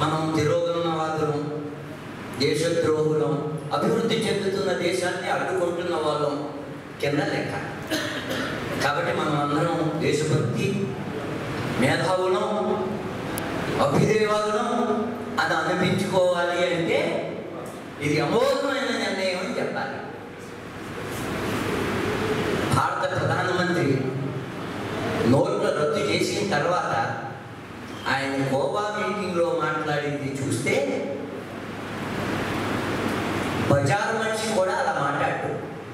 మనం తిరోగమనవాదులం దేశద్రోహులం అభివృద్ధి చెందుతున్న దేశాన్ని అడ్డుకుంటున్న వాళ్ళం కింద లెక్క కాబట్టి మనం అందరం దేశభక్తి మేధావులం అభ్యుదయవాదులం అని అనిపించుకోవాలి అంటే ఇది అమోఘమైన నిర్ణయం అని చెప్పాలి భారత ప్రధానమంత్రి నోట్ల రద్దు చేసిన తర్వాత ఆయన గోవా మీటింగ్లో మాట్లాడింది చూస్తే బజారు మనిషి కూడా అలా మాట్లాడు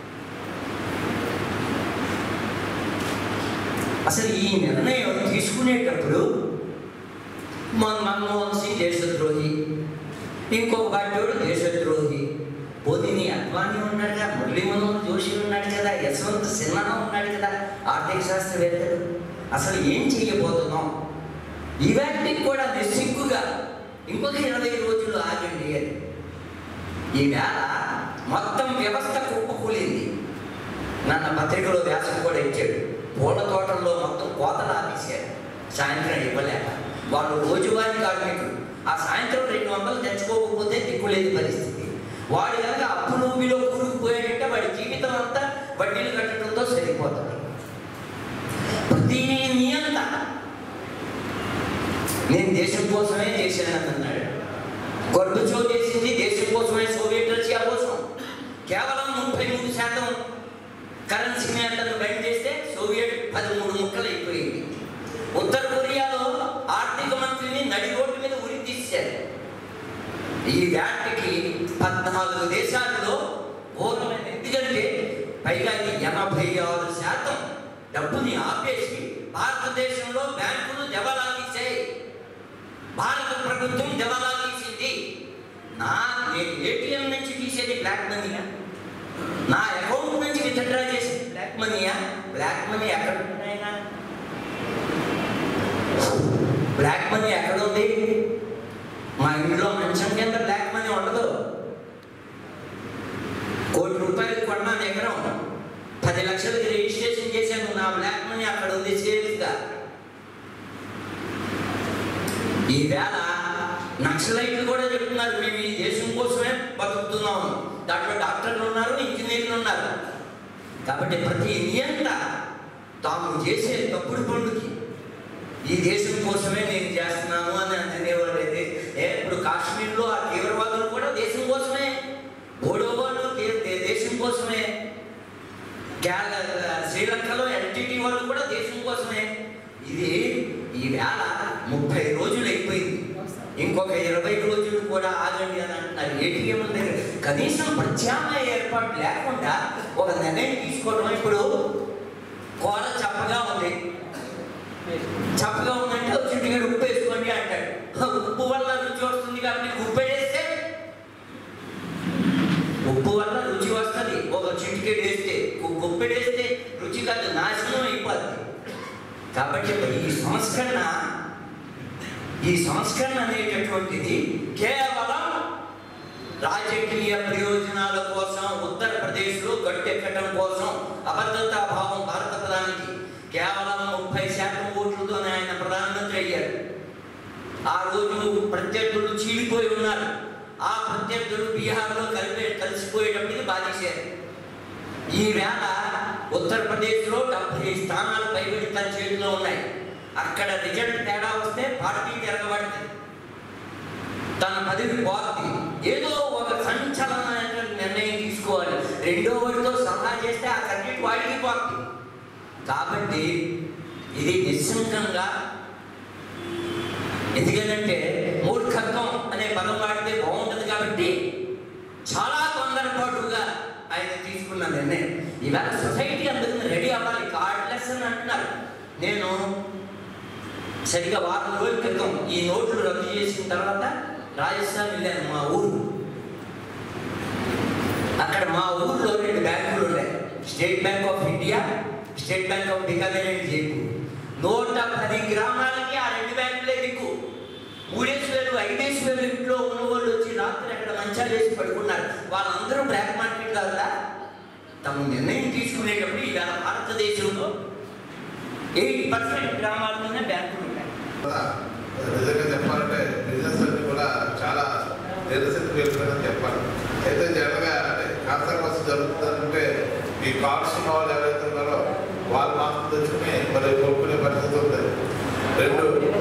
అసలు ఈ నిర్ణయం తీసుకునేటప్పుడు మన మన్మోహన్ సింగ్ దేశద్రోహి ఇంకొక బాటోడు దేశద్రోహి పోతిని అద్వానీ ఉన్నాడు కదా మురళీ మనోహర్ జోషి ఉన్నాడు కదా యశ్వంత్ సిన్హా ఉన్నాడు కదా ఆర్థిక శాస్త్రవేత్తలు అసలు ఏం చేయబోతున్నాం ఇవాటికి కూడా నిస్సిగ్గుగా ఇంకొక ఇరవై రోజులు ఆగండి అని ఈవేళ మొత్తం వ్యవస్థ కుప్పకూలింది నన్న పత్రికలో వ్యాసం కూడా ఇచ్చాడు పూల తోటల్లో మొత్తం కోతలు ఆపేశారు సాయంత్రం ఇవ్వలేక వాళ్ళు రోజువారీ కార్మికులు ఆ సాయంత్రం రెండు వందలు తెచ్చుకోకపోతే దిక్కులేని పరిస్థితి వాడు కనుక అప్పు నూబిలో కూరుకుపోయాడంటే వాడి జీవితం అంతా వడ్డీలు కట్టడంతో సరిపోతుంది ప్రతి నియంత నేను దేశం కోసమే చేశానని అన్నాడు గొర్బచో చేసింది దేశం కోసమే సోవియట్ రష్యా కోసం కేవలం ముప్పై మూడు శాతం కరెన్సీ మేతను బయట చేస్తే సోవియట్ పదమూడు ముక్కలు అయిపోయింది ఉత్తర కొరియాలో ఆర్థిక మంత్రిని నడి రోడ్డు మీద ఉరి తీశారు ఈ వ్యాటికి పద్నాలుగు దేశాల్లో ఘోరమైన ఎందుకంటే పైగా ఇది ఎనభై ఆరు శాతం డబ్బుని ఆపేసి భారతదేశంలో బ్యాంకులు జవలా తీసాయి భారత ప్రభుత్వం జవలా తీసింది నా నేను ఏటీఎం నుంచి తీసేది బ్లాక్ మనీయా నా అకౌంట్ నుంచి విత్డ్రా చేసేది బ్లాక్ మనీయా బ్లాక్ మనీ ఎక్కడ ఉన్నాయినా బ్లాక్ మనీ ఎక్కడ ఉంది మా ఇంట్లో మంచం కింద బ్లాక్ మనీ ఉండదు కోటి రూపాయలు కొన్నాను ఎకరం పది లక్షలకి రిజిస్ట్రేషన్ చేశాను నా బ్లాక్ మనీ అక్కడ ఉంది సేఫ్గా ఈవేళ నక్సలైట్లు కూడా చెప్తున్నారు మేము ఈ దేశం కోసమే బతుకుతున్నాము దాంట్లో డాక్టర్లు ఉన్నారు ఇంజనీర్లు ఉన్నారు కాబట్టి ప్రతి నియంత తాము చేసే తప్పుడు పనులకి ఈ దేశం కోసమే నేను చేస్తున్నాను అని అనేవాడు అయితే ఏ ఇప్పుడు కాశ్మీర్లో ఆ తీవ్రవాదులు కూడా దేశం కోసమే బోడో వాళ్ళు దే- దే- దేశం కోసమే కేరళ శ్రీలంకలో ఎల్టీటీ వాళ్ళు కూడా దేశం కోసమే ఇది ఈ వేళ ముప్పై రోజులు అయిపోయింది ఇంకొక ఇరవై రోజులు కూడా ఆగండి అని అంటున్నారు ఏటీఎం దగ్గర కనీసం ప్రత్యామ్నాయ ఏర్పాటు లేకుండా ఒక నిర్ణయం తీసుకోవడం ఇప్పుడు కూర చప్పగా ఉంది చప్పగా ఉందంటే ఒక చిటికెడు ఉప్పు వేసుకోండి అంటాడు ఉప్పు వల్ల రుచి వస్తుంది కాబట్టి ఉప్పు వేస్తే ఉప్పు వల్ల రుచి వస్తుంది ఒక చిటికెడు వేస్తే ఉప్పు ఉప్పు వేస్తే రుచి కాదు నాశనం అయిపోద్ది కాబట్టి ఈ సంస్కరణ ఈ సంస్కరణ అనేటటువంటిది కేవలం రాజకీయ ప్రయోజనాల కోసం ఉత్తరప్రదేశ్లో గట్టెక్కడం కోసం అభద్రతా భావం భారత ప్రధానికి కేవలం ముప్పై శాతం ఓట్లతోనే ఆయన ప్రధానమంత్రి అయ్యారు ఆ రోజు ప్రత్యర్థులు చీలిపోయి ఉన్నారు ఆ ప్రత్యర్థులు బీహార్లో కలిపి కలిసిపోయేటప్పటికి బాధేశారు ఈ వేళ ఉత్తరప్రదేశ్లో డెబ్బై స్థానాలు పైబడి తన చేతిలో ఉన్నాయి అక్కడ రిజల్ట్ తేడా వస్తే పార్టీ తిరగబడుతుంది తన పదవి పోతుంది ఏదో ఒక సంచలనమైన నిర్ణయం తీసుకోవాలి రెండో వాడితో సలహా చేస్తే ఆ కన్నిటి వాడికి పోతుంది కాబట్టి ఇది నిస్సంగంగా ఎందుకంటే మూర్ఖత్వం అనే పదం వాడితే బాగుంటుంది కాబట్టి చాలా తొందరపాటుగా ఆయన తీసుకున్న నిర్ణయం ఇవాళ సొసైటీ అందుకని రెడీ అవ్వాలి కార్డ్లెస్ అని అంటున్నారు నేను సరిగా వారం రోజుల క్రితం ఈ నోట్లు రద్దు చేసిన తర్వాత రాజస్థాన్ వెళ్ళాను మా ఊరు అక్కడ మా ఊర్లో రెండు బ్యాంకులు ఉన్నాయి State Bank of India State Bank of Bikaner and Jaipur నూట పది గ్రామాలకి ఆ రెండు బ్యాంకులే దిక్కు మూడేసి వేలు ఐదేసి వేలు ఇంట్లో ఉన్న వాళ్ళు వచ్చి రాత్రి అక్కడ మంచాలు వేసి పడుకున్నారు వాళ్ళందరూ బ్లాక్ మార్కెట్ కదా తమ నిర్ణయం తీసుకునేటప్పుడు ఇవాళ భారతదేశంలో ఎయిట్ పర్సెంట్ గ్రామాల్లోనే బ్యాంకులు ఉన్నాయి నిజంగా చెప్పాలంటే బిజినెస్ అన్ని కూడా నిరసన వెళ్ళిపోయిందని చెప్పాలి అయితే జనరల్గా అంటే కాన్సర్వేషన్ జరుగుతుందంటే ఈ కార్డ్స్ ఉన్న వాళ్ళు ఎవరైతే ఉన్నారో వాళ్ళు మాత్రం తెచ్చుకుని మరి కొనుక్కునే పరిస్థితి ఉంది రెండు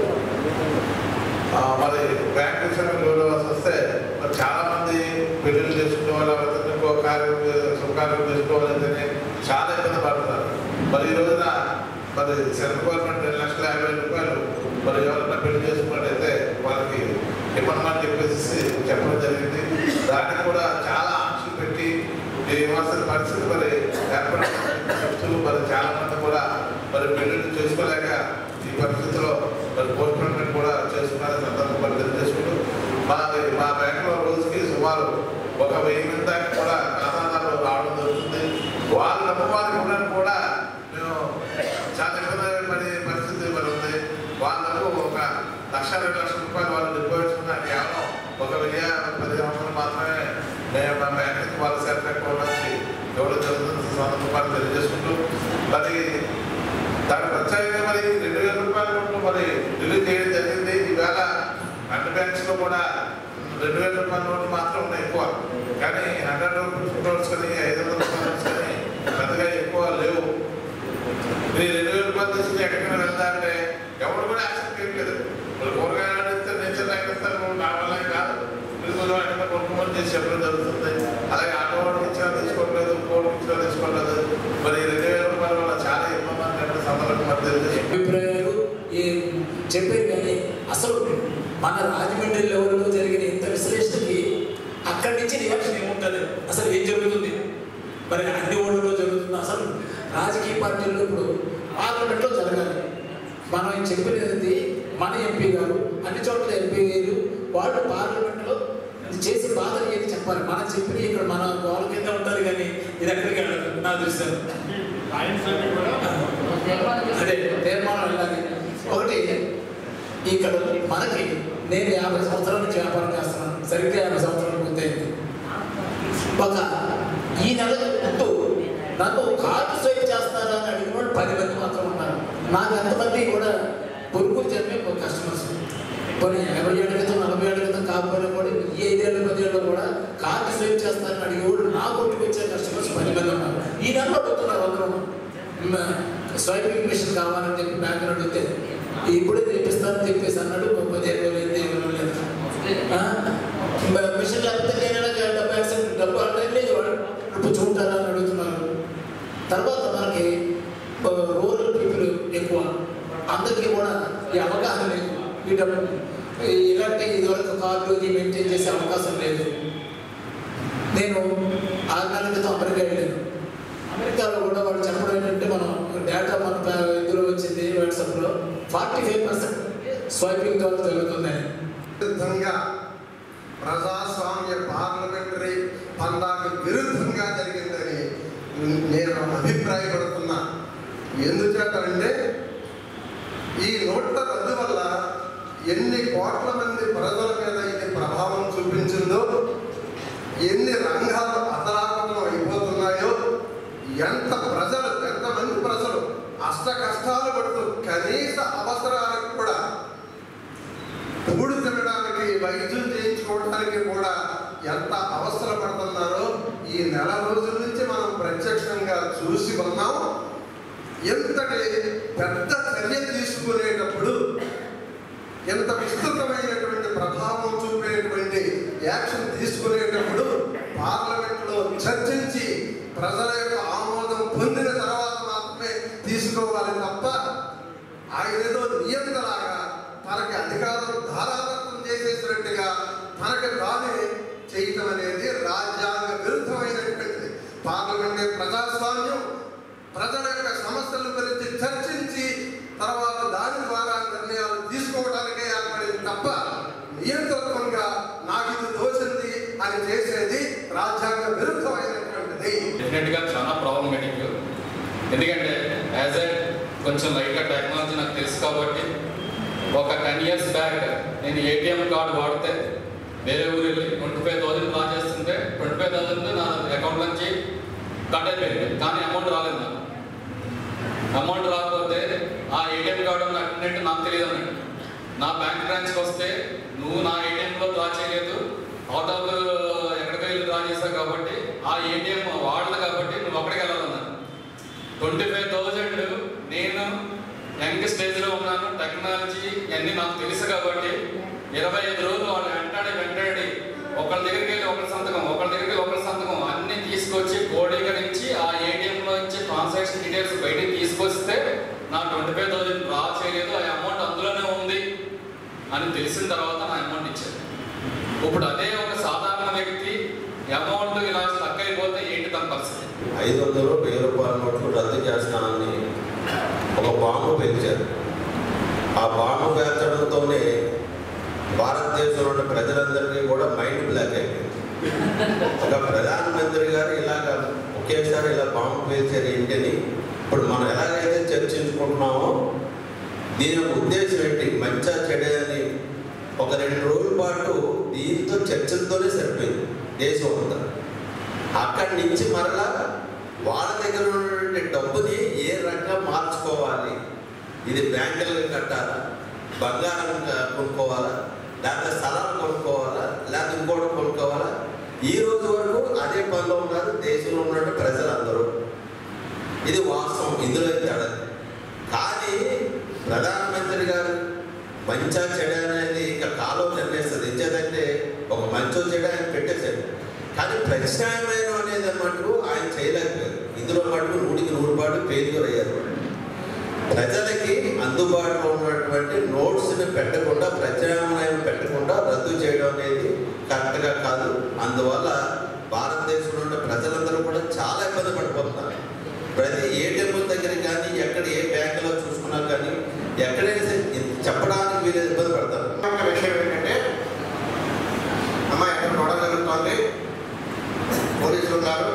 ఆ, మరి బ్యాంక్ విషయంలో లోన్ ఇవ్వాల్సి వస్తే మరి చాలా మంది పెళ్లిళ్ళు చేసుకోవాలి లేకపోతే ఇంకో కార్యం శుభకార్యం చేసుకోవాలని చాలా ఇబ్బంది పడుతున్నారు మరి ఈ రోజున మరి సెంట్రల్ గవర్నమెంట్ రెండు లక్షల యాభై వేల రూపాయలు మరి ఎవరైనా పెళ్లి చేసుకున్నట్టయితే వాళ్ళకి ఇవ్వమని చెప్పేసి చెప్పడం జరిగింది దానికి కూడా చాలా ఆంక్షలు పెట్టి ఈ విమర్శల పరిస్థితి మరి ఏర్పడిన చెప్తూ మరి చాలా మంది కూడా మరి పెళ్లిళ్ళు చేసుకోలేక ఈ పరిస్థితిలో మరి పోస్ట్మెంట్ కూడా చేసుకున్నారని సందర్భం మరి తెలియజేసుకుంటూ మా మా బ్యాంకులో రోజుకి సుమారు ఒక వెయ్యి మంది దాకా కూడా ఖాతాదారులు రావడం జరుగుతుంది వాళ్ళు నమ్మవారు ఇవ్వడానికి కూడా మేము చాలా ఇబ్బంది పడే పరిస్థితి మరి ఉంది వాళ్ళకు ఒక లక్ష రెండు లక్షల రూపాయలు వాళ్ళు డిపాజిట్ ఉన్న కేవలం ఒక వెయ్యి పది సంవత్సరాలు మాత్రమే మేము మా బ్యాంకుకి వాళ్ళ సెంటర్ అకౌంట్ నుంచి ఇవ్వడం జరుగుతుంది సందర్భాలు తెలియజేసుకుంటూ మరి దాని ప్రత్యేకంగా మరి రెండు వేల రూపాయల నోట్లు మరి రిలీజ్ చేయడం జరిగింది ఈవేళ అన్ని బ్యాంక్స్ లో కూడా రెండు వేల రూపాయల నోట్లు మాత్రం ఉన్నాయి ఎక్కువ కానీ హండ్రెడ్ రూపీస్ నోట్స్ కానీ ఐదు వందల రూపాయల నోట్స్ కానీ పెద్దగా ఎక్కువ లేవు మీరు రెండు వేల రూపాయలు తీసుకుని ఎక్కడికైనా వెళ్తారంటే ఎవరు కూడా యాక్సెప్ట్ చేయట్లేదు మీరు కూరగాయలు ఇస్తే నేచర్ ఇస్తారు నా వల్ల కాదు మీరు కొంచెం ఎక్కడ కొనుక్కోమని చేసి చెప్పడం జరుగుతుంది అలాగే ఆటో వాడికి ఇచ్చినా తీసుకోవట్లేదు కోడికి ఇచ్చినా తీసుకోవట్లేదు మరి ఈ రెండు వేల రూపాయల వల్ల చాలా ఇబ్బంది అంటే సందర్భం మరి తెలియజేసి అభిప్రాయాలు ఈ చెప్పారు కానీ అసలు మన రాజమండ్రి లెవెల్లో జరిగిన ఇంత విశ్లేషణకి అక్కడి నుంచి రియాక్షన్ ఏముంటుంది అసలు ఏం జరుగుతుంది మరి అన్ని ఊళ్ళలో జరుగుతుంది అసలు రాజకీయ పార్టీల్లో ఇప్పుడు పార్లమెంట్లో జరగాలి మనం చెప్పినది మన ఎంపీ గారు అన్ని చోట్ల ఎంపీ గారు వాళ్ళు పార్లమెంట్లో ఇది చేసి బాధలు ఏది చెప్పాలి మనం చెప్పిన ఇక్కడ మన వాళ్ళ కింద ఉంటారు కానీ ఇది ఎక్కడికి వెళ్ళదు నా దృష్టిలో అదే తీర్మానం ఇలాగే ఒకటి ఇక్కడ మనకి నేను యాభై సంవత్సరాల నుంచి వ్యాపారం చేస్తున్నాను సరిగ్గా యాభై సంవత్సరాలు పూర్తయింది ఒక ఈ నెల ముందు నన్ను కార్డు స్వైప్ చేస్తారా అని అడిగిన వాళ్ళు పది మంది మాత్రం ఉన్నారు నాకు ఎంతమంది కూడా పొరుగురు చెప్పే కస్టమర్స్ కొన్ని యాభై ఏళ్ళ క్రితం నలభై ఏళ్ళ క్రితం కాకపోయినా కూడా ఈ ఐదేళ్ళ పదేళ్ళు కూడా కార్డు స్వైప్ చేస్తారని అడిగేవాళ్ళు నా కొట్టుకు వచ్చే కస్టమర్స్ పది మంది ఉన్నారు ఈ నెలలో అడుగుతున్నారు అందరూ స్వైపింగ్ మిషన్ కావాలని చెప్పి బ్యాంక్ అడిగితే ఇప్పుడే తెప్పిస్తానని చెప్పేసి అన్నాడు పదిహేను రోజులు అయితే ఇవ్వడం లేదు ఆ? మ- మిషన్ లేకపోతే నేను ఎలా డబ్బు యాక్సిడెంట్ డబ్బు అంటే లేదు వాడు ఇప్పుడు చూంటారా అని అడుగుతున్నారు తర్వాత మనకి రూరల్ పీపుల్ ఎక్కువ అందరికీ కూడా ఈ అవగాహన లేదు ఈ డబ్బు ఈ- ఇలాంటి ఇదివరకు కార్డు ఇది మెయింటైన్ చేసే అవకాశం లేదు నేను ఆరు నెలల క్రితం అమెరికా వెళ్ళాను అమెరికాలో కూడా వాళ్ళు చెప్పడం ఏంటంటే మనం డేటా మన ప- ఇందులో వచ్చింది వాట్సాప్లో ఫార్టీ ఫైవ్ పర్సెంట్ స్వైపింగ్ ద్వారా జరుగుతుందని విరుద్ధంగా ప్రజాస్వామ్య పార్లమెంటరీ పందాకు విరుద్ధంగా జరిగిందని నేను అభిప్రాయపడుతున్నా ఎందుచేతంటే ఈ నోట్ల రద్దు వల్ల ఎన్ని కోట్ల మంది ప్రజల మీద ఇది ప్రభావం చూపించిందో ఎన్ని రంగాలు అతలాకుతలం అయిపోతున్నాయో ఎంత ప్రజలు ఎంతమంది ప్రజలు అష్ట కష్టాలు పడుతూ కనీస అవసరాలకు కూడా పువ్వుడు తినడానికి వైద్యం చేయించుకోవడానికి కూడా ఎంత అవసర పడుతున్నారో ఈ నెల రోజుల నుంచి మనం ప్రత్యక్షంగా చూసి ఉన్నాం ఎంతటి పెద్ద చర్య తీసుకునేటప్పుడు ఎంత విస్తృతమైనటువంటి ప్రభావం చూపేటువంటి యాక్షన్ తీసుకునేటప్పుడు పార్లమెంట్లో చర్చించి ప్రజల యొక్క ఆమోదం పొందిన తర్వాత మాత్రమే తీసుకోవాలి తప్ప ఆయన ఏదో నియంత్రలాగా తనకి అధికారం ధారాదత్తం చేసేసినట్టుగా తనకి తానే చేయటం అనేది రాజ్యాంగ విరుద్ధమైనటువంటిది పార్లమెంటే ప్రజాస్వామ్యం ప్రజల యొక్క సమస్యల గురించి చర్చించి తర్వాత దాని ద్వారా నిర్ణయాలు తీసుకోవడానికే ఏర్పడింది తప్ప నియంత్రణంగా నాకు ఇది దోచింది అని చేసేది రాజ్యాంగ విరుద్ధమైనటువంటిది డెఫినెట్గా చాలా ప్రాబ్లమేటిక్ ఎందుకంటే యాజ్ ఎ కొంచెం లైట్గా టెక్నాలజీ నాకు తెలుసు కాబట్టి ఒక టెన్ ఇయర్స్ బ్యాక్ నేను ఏటీఎం కార్డు వాడితే వేరే ఊరు వెళ్ళి ట్వంటీ ఫైవ్ థౌసండ్ డ్రా చేస్తుంటే ట్వంటీ ఫైవ్ థౌసండ్ నా అకౌంట్ నుంచి కట్ అయిపోయింది కానీ అమౌంట్ రాలేదు నాకు అమౌంట్ రాకపోతే ఆ ఏటీఎం కార్డు నాకు ఉన్నట్టు నాకు తెలియదు అన్నాడు నా బ్యాంక్ బ్రాంచ్కి వస్తే నువ్వు నా ఏటీఎంలో డ్రా చేయలేదు అవుట్ ఆఫ్ ఎక్కడికి వెళ్ళి డ్రా చేశావు కాబట్టి ఆ ఏటీఎం వాడదు కాబట్టి నువ్వు అక్కడికి వెళ్ళాలన్నారు ట్వంటీ ఫైవ్ థౌజండ్ నేను యంగ్ స్టేజ్లో ఉన్నాను టెక్నాలజీ అన్నీ నాకు తెలుసు కాబట్టి ఇరవై ఐదు రోజులు వాళ్ళు వెంటాడి వెంటాడి ఒకళ్ళ దగ్గరికి వెళ్ళి ఒకరి సంతకం ఒకళ్ళ దగ్గరికి వెళ్ళి ఒకరి సంతకం అన్ని తీసుకొచ్చి కోడీకరించి ఆ ఏటీఎంలో నుంచి ట్రాన్సాక్షన్ డీటెయిల్స్ బయటికి తీసుకొస్తే నా ట్వంటీ ఫైవ్ థౌజండ్ డ్రా చేయలేదు ఆ అమౌంట్ అందులోనే ఉంది అని తెలిసిన తర్వాత నా అమౌంట్ ఇచ్చారు ఇప్పుడు అదే ఒక సాధారణ వ్యక్తి అమౌంట్ ఇలా స్టక్ అయిపోతే ఏంటి తన పరిస్థితి ఐదు వందలు వెయ్యి రూపాయల నోట్లు రద్దు చేస్తానని ఒక బాంబు పెంచారు ఆ బాంబు పేర్చడంతోనే భారతదేశంలో ఉన్న ప్రజలందరికీ కూడా మైండ్ బ్లాక్ అయిపోయింది ఒక ప్రధానమంత్రి గారు ఇలాగ ఒకేసారి ఇలా బాంబు పేల్చారు ఏంటని ఇప్పుడు మనం ఎలాగైతే చర్చించుకుంటున్నామో దీని ఉద్దేశం ఏంటి మంచా చెడే అని ఒక రెండు రోజుల పాటు దీంతో చర్చలతోనే సరిపోయింది దేశం అంతా అక్కడి నుంచి మరలా వాళ్ళ దగ్గర ఉన్నటువంటి డబ్బుని ఏ రకంగా మార్చుకోవాలి ఇది బ్యాంకులకు కట్టాలా బంగారం క- కొనుక్కోవాలా లేకపోతే స్థలాలు కొనుక్కోవాలా లేకపోతే ఇంకోటి కొనుక్కోవాలా ఈ రోజు వరకు అదే పనిలో ఉన్నారు దేశంలో ఉన్నటువంటి ప్రజలందరూ ఇది వాస్తవం ఇందులో ఏం తేడా లేదు. కానీ ప్రధానమంత్రి గారు మంచా చెడ అనేది ఇంకా కాలం నిర్ణయిస్తుంది ఎంచేదంటే ఒక మంచో చెడ ఆయన పెట్టేశాడు కానీ ప్రత్యామ్నాయం అనేది మటుకు ఆయన చేయలేకపోయారు ఇందులో మటుకు నూటికి నూరు పాటు ఫెయిల్యూర్ అయ్యారు ప్రజలకి అందుబాటులో ఉన్నటువంటి నోట్స్ని పెట్టకుండా ప్రత్యామ్నాయం పెట్టకుండా రద్దు చేయడం అనేది కరెక్ట్గా కాదు అందువల్ల భారతదేశంలో ఉన్న ప్రజలందరూ కూడా చాలా ఇబ్బంది పడిపోతున్నారు ప్రతి ఏటీఎం దగ్గర కానీ ఎక్కడ ఏ బ్యాంకులో చూసుకున్నా కానీ ఎక్కడైనా సరే ఇది చెప్పడానికి వీళ్ళు ఇబ్బంది పడతారు ఒక విషయం ఏంటంటే అమ్మాయి ఎక్కడ గొడవ జరుగుతోంది పోలీసులు ఉన్నారు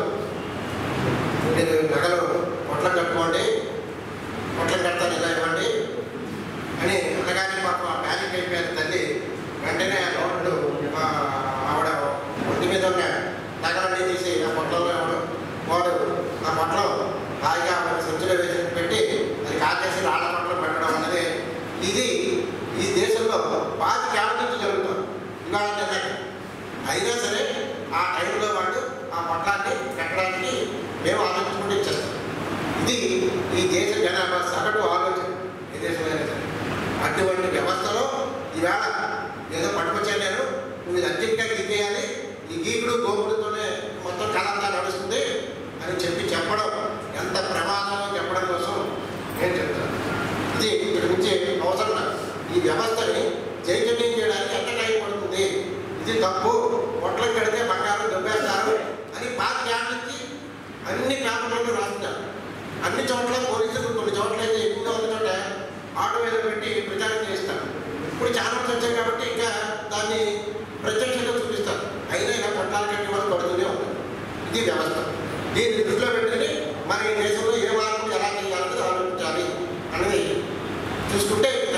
మీరు నగలు పొట్లం కట్టుకోండి పొట్లం కడతాను ఇలా ఇవ్వండి అని అనగానే పాపం ఆ ప్యానిక్ అయిపోయారు తల్లి వెంటనే ఆ రోడ్డు ఆవిడ ఒంటి మీద ఉన్న నగలన్నీ తీసి ఆ పొట్లంలో ఇవ్వడం వాడు ఆ పొట్లం హాయిగా ఆవిడ సంచిలో వేసి పెట్టి అది కాకేసి రాళ్ళ పొట్లం పెట్టడం అన్నది ఇది ఈ దేశంలో పాతి కేవలం నుంచి జరుగుతుంది ఇవాళ నిర్ణయం అయినా సరే ఆ టైంలో వాళ్ళు ఆ పొట్లాన్ని కట్టడానికి మేము ఆలోచించుకుంటూ ఇచ్చేస్తాం ఇది ఈ దేశ జనాభా సగటు ఆలోచన ఏ దేశమైనా సరే అటువంటి వ్యవస్థలో ఈవేళ ఏదో పట్టుకొచ్చాను నేను నువ్వు ఇది అర్జెంట్గా గీకేయాలి ఈ గీకుడు గోకుడుతోనే మొత్తం కళంతా నడుస్తుంది అని చెప్పి చెప్పడం ఎంత ప్రమాదమో చెప్పడం కోసం నేను చెప్తాను ఇది ఇక్కడ నుంచి అవసరం నాకు. ఈ వ్యవస్థని చైతన్యం చేయడానికి ఎంత టైం పడుతుంది ఇది తప్పు పొట్లం కడితే బంగారం దొబ్బేస్తారు అని పాత క్యాంప్ నుంచి అన్ని పేపర్లను రాస్తున్నారు అన్ని చోట్ల పోలీసులు కొన్ని చోట్ల అయితే ఎక్కువగా ఉన్న చోట ఆటో మీద పెట్టి ప్రచారం చేస్తారు ఇప్పుడు చాలా మంది వచ్చాయి కాబట్టి ఇంకా దాన్ని ప్రత్యక్షంగా చూపిస్తారు అయినా ఇలా పొట్లాలు కట్టి వాళ్ళు పడుతూనే ఉంటారు ఇది వ్యవస్థ దీన్ని దృష్టిలో పెట్టుకుని మన ఈ దేశంలో ఏ మార్పు ఎలా చేయాలని ఆలోచించాలి అనేది చూసుకుంటే